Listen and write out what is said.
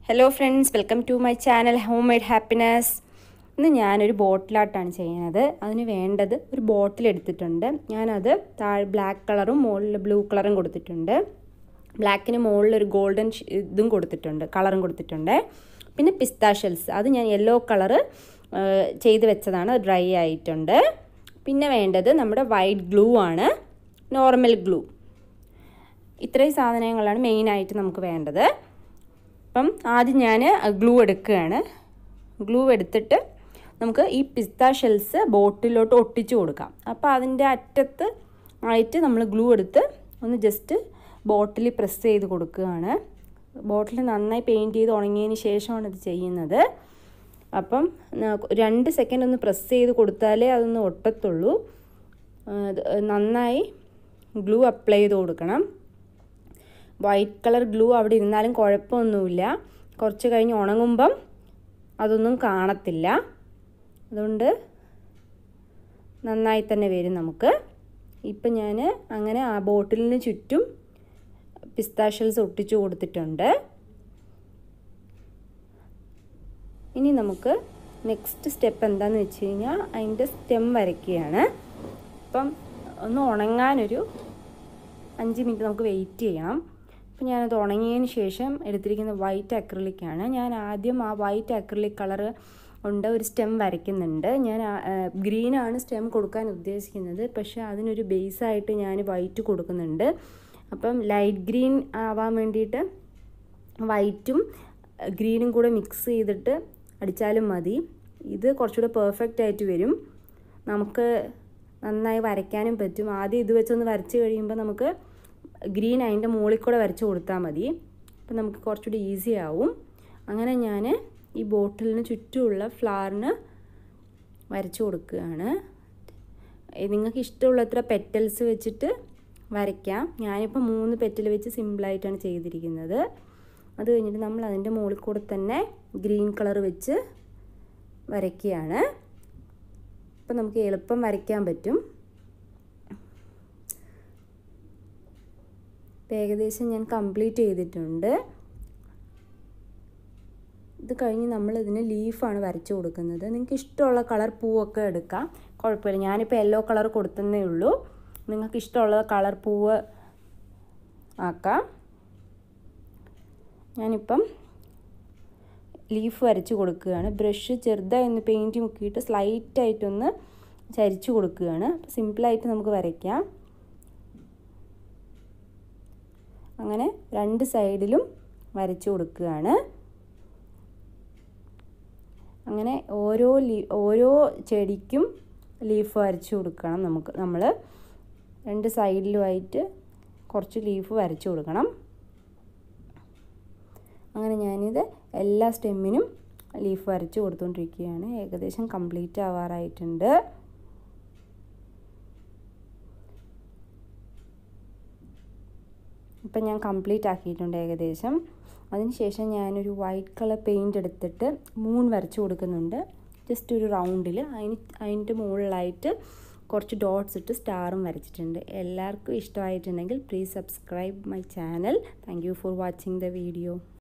hello friends welcome to my channel home made happiness ഇന്ന് ഞാനൊരു ബോട്ടിലാട്ടാണ് ചെയ്യുന്നത് അതിന് വേണ്ടത് ഒരു ബോട്ടിൽ എടുത്തിട്ടുണ്ട് ഞാനത് താഴെ ബ്ലാക്ക് കളറും മുകളിൽ ബ്ലൂ കളറും കൊടുത്തിട്ടുണ്ട് ബ്ലാക്കിന് മുകളിൽ ഒരു ഗോൾഡൻ ഇതും കൊടുത്തിട്ടുണ്ട് കളറും കൊടുത്തിട്ടുണ്ട് പിന്നെ പിസ്ത ഷെൽസ് അത് ഞാൻ യെല്ലോ കളറ് ചെയ്ത് വെച്ചതാണ് ഡ്രൈ ആയിട്ടുണ്ട് പിന്നെ വേണ്ടത് നമ്മുടെ വൈറ്റ് ഗ്ലൂ ആണ് നോർമൽ ഗ്ലൂ ഇത്രയും സാധനങ്ങളാണ് മെയിനായിട്ട് നമുക്ക് വേണ്ടത് അപ്പം ആദ്യം ഞാൻ ഗ്ലൂ എടുക്കുകയാണ് ഗ്ലൂ എടുത്തിട്ട് നമുക്ക് ഈ പിസ്ത ഷെൽസ് ബോട്ടിലോട്ട് ഒട്ടിച്ചു കൊടുക്കാം അപ്പോൾ അതിൻ്റെ അറ്റത്ത് ആയിട്ട് നമ്മൾ ഗ്ലൂ എടുത്ത് ഒന്ന് ജസ്റ്റ് ബോട്ടിൽ പ്രസ് ചെയ്ത് കൊടുക്കുകയാണ് ബോട്ടിൽ നന്നായി പെയിൻറ്റ് ചെയ്ത് ഉണങ്ങിയതിന് ശേഷമാണ് ഇത് ചെയ്യുന്നത് അപ്പം രണ്ട് സെക്കൻഡ് ഒന്ന് പ്രസ് ചെയ്ത് കൊടുത്താലേ അതൊന്ന് ഒട്ടത്തുള്ളൂ നന്നായി ഗ്ലൂ അപ്ലൈ ചെയ്ത് കൊടുക്കണം വൈറ്റ് കളർ ഗ്ലൂ അവിടെ ഇരുന്നാലും കുഴപ്പമൊന്നുമില്ല കുറച്ച് കഴിഞ്ഞ് ഉണങ്ങുമ്പം അതൊന്നും കാണത്തില്ല അതുകൊണ്ട് നന്നായി തന്നെ വരും നമുക്ക് ഇപ്പം ഞാൻ അങ്ങനെ ആ ബോട്ടിലിന് ചുറ്റും പിസ്താഷ്യൽസ് ഒട്ടിച്ചു കൊടുത്തിട്ടുണ്ട് ഇനി നമുക്ക് നെക്സ്റ്റ് സ്റ്റെപ്പ് എന്താണെന്ന് വെച്ച് കഴിഞ്ഞാൽ അതിൻ്റെ സ്റ്റെം വരയ്ക്കുകയാണ് അപ്പം ഒന്ന് ഉണങ്ങാനൊരു അഞ്ച് മിനിറ്റ് നമുക്ക് വെയിറ്റ് ചെയ്യണം അപ്പോൾ ഞാനത് ഉണങ്ങിയതിന് ശേഷം എടുത്തിരിക്കുന്ന വൈറ്റ് അക്രിലിക്കാണ് ഞാൻ ആദ്യം ആ വൈറ്റ് അക്രിലിക് കളർ ഉണ്ട് ഒരു സ്റ്റെം വരയ്ക്കുന്നുണ്ട് ഞാൻ ഗ്രീനാണ് സ്റ്റെം കൊടുക്കാൻ ഉദ്ദേശിക്കുന്നത് പക്ഷേ അതിനൊരു ബേസായിട്ട് ഞാൻ വൈറ്റ് കൊടുക്കുന്നുണ്ട് അപ്പം ലൈറ്റ് ഗ്രീൻ ആവാൻ വേണ്ടിയിട്ട് വൈറ്റും ഗ്രീനും കൂടെ മിക്സ് ചെയ്തിട്ട് അടിച്ചാലും മതി ഇത് കുറച്ചുകൂടെ പെർഫെക്റ്റ് ആയിട്ട് വരും നമുക്ക് നന്നായി വരയ്ക്കാനും പറ്റും ആദ്യം ഇത് വെച്ചൊന്ന് വരച്ച് കഴിയുമ്പോൾ നമുക്ക് ഗ്രീൻ അതിൻ്റെ മുകളിൽ കൂടെ വരച്ച് കൊടുത്താൽ മതി അപ്പം നമുക്ക് കുറച്ചുകൂടി ഈസി ആവും അങ്ങനെ ഞാൻ ഈ ബോട്ടിലിന് ചുറ്റുമുള്ള ഫ്ലവറിന് വരച്ച് കൊടുക്കുകയാണ് നിങ്ങൾക്ക് ഇഷ്ടമുള്ളത്ര പെറ്റൽസ് വെച്ചിട്ട് വരയ്ക്കാം ഞാനിപ്പോൾ മൂന്ന് പെറ്റൽ വെച്ച് സിമ്പിളായിട്ടാണ് ചെയ്തിരിക്കുന്നത് അത് കഴിഞ്ഞിട്ട് നമ്മൾ അതിൻ്റെ മുകളിൽ കൂടെ തന്നെ ഗ്രീൻ കളർ വെച്ച് വരയ്ക്കുകയാണ് അപ്പോൾ നമുക്ക് എളുപ്പം വരയ്ക്കാൻ പറ്റും ഏകദേശം ഞാൻ കംപ്ലീറ്റ് ചെയ്തിട്ടുണ്ട് ഇത് കഴിഞ്ഞ് നമ്മൾ ഇതിന് ലീഫാണ് വരച്ചു കൊടുക്കുന്നത് നിങ്ങൾക്ക് ഇഷ്ടമുള്ള കളർ പൂവൊക്കെ എടുക്കാം കുഴപ്പമില്ല ഞാനിപ്പോൾ യെല്ലോ കളർ കൊടുത്തതേ ഉള്ളൂ നിങ്ങൾക്ക് ഇഷ്ടമുള്ള കളർ പൂവ് ആക്കാം ഞാനിപ്പം ലീഫ് വരച്ച് കൊടുക്കുകയാണ് ബ്രഷ് ചെറുതായി ഒന്ന് പെയിൻറ്റ് മുക്കിയിട്ട് സ്ലൈറ്റായിട്ടൊന്ന് ചരിച്ചു കൊടുക്കുകയാണ് അപ്പോൾ സിമ്പിളായിട്ട് നമുക്ക് വരയ്ക്കാം അങ്ങനെ രണ്ട് സൈഡിലും വരച്ചു കൊടുക്കുകയാണ് അങ്ങനെ ഓരോ ലീ ഓരോ ചെടിക്കും ലീഫ് വരച്ചു കൊടുക്കണം നമുക്ക് നമ്മൾ രണ്ട് സൈഡിലുമായിട്ട് കുറച്ച് ലീഫ് വരച്ചു കൊടുക്കണം അങ്ങനെ ഞാനിത് എല്ലാ സ്റ്റെമ്മിനും ലീഫ് വരച്ച് കൊടുത്തുകൊണ്ടിരിക്കുകയാണ് ഏകദേശം കംപ്ലീറ്റ് ആവാറായിട്ടുണ്ട് ഇപ്പം ഞാൻ കംപ്ലീറ്റ് ആക്കിയിട്ടുണ്ട് ഏകദേശം അതിനുശേഷം ഞാനൊരു വൈറ്റ് കളർ പെയിൻറ് എടുത്തിട്ട് മൂൺ വരച്ച് കൊടുക്കുന്നുണ്ട് ജസ്റ്റ് ഒരു റൗണ്ടിൽ അതിന് അതിൻ്റെ മുകളിലായിട്ട് കുറച്ച് ഡോട്ട്സ് ഇട്ട് സ്റ്റാറും വരച്ചിട്ടുണ്ട് എല്ലാവർക്കും ഇഷ്ടമായിട്ടുണ്ടെങ്കിൽ please subscribe my channel thank you for watching the video